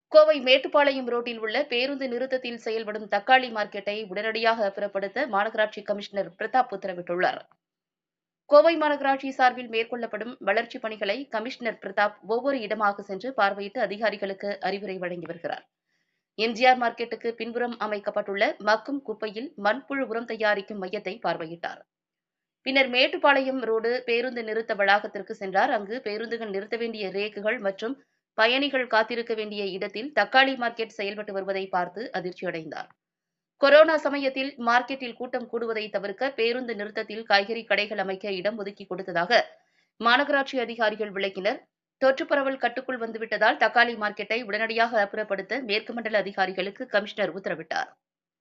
கோவை மேட்டுப்பாளையம் ரோட்டில் உள்ள பேருந்து நிறுத்தத்தில் செயல்படும் தக்காளி மார்க்கெட்டை உடனடியாக அப்புறப்படுத்த மாநகராட்சி கமிஷனர் பிரதாப் உத்தரவிட்டுள்ளார் கோவை மாநகராட்சி சார்பில் மேற்கொள்ளப்படும் வளர்ச்சிப் பணிகளை கமிஷனர் பிரதாப் ஒவ்வொரு இடமாக சென்று பார்வையிட்டு அதிகாரிகளுக்கு அறிவுரை வழங்கி வருகிறார் எம்ஜிஆர் மார்க்கெட்டுக்கு பின்புறம் அமைக்கப்பட்டுள்ள மக்கும் குப்பையில் மண்புழு உரம் தயாரிக்கும் மையத்தை பார்வையிட்டார் பின்னர் மேட்டுப்பாளையம் ரோடு பேருந்து நிறுத்த வளாகத்திற்கு சென்றார் அங்கு பேருந்துகள் நிறுத்த வேண்டிய ரேக்குகள் மற்றும் பயணிகள் காத்திருக்க வேண்டிய இடத்தில் தக்காளி மார்க்கெட் செயல்பட்டு வருவதை பார்த்து அதிர்ச்சியடைந்தார் கொரோனா சமயத்தில் மார்க்கெட்டில் கூட்டம் கூடுவதை தவிர்க்க பேருந்து நிறுத்தத்தில் காய்கறி கடைகள் அமைக்க இடம் ஒதுக்கி கொடுத்ததாக மாநகராட்சி அதிகாரிகள் விளக்கினர் தொற்று பரவல் கட்டுக்குள் வந்துவிட்டதால் தக்காளி மார்க்கெட்டை உடனடியாக அப்புறப்படுத்த மேற்கு மண்டல அதிகாரிகளுக்கு கமிஷனர் உத்தரவிட்டார்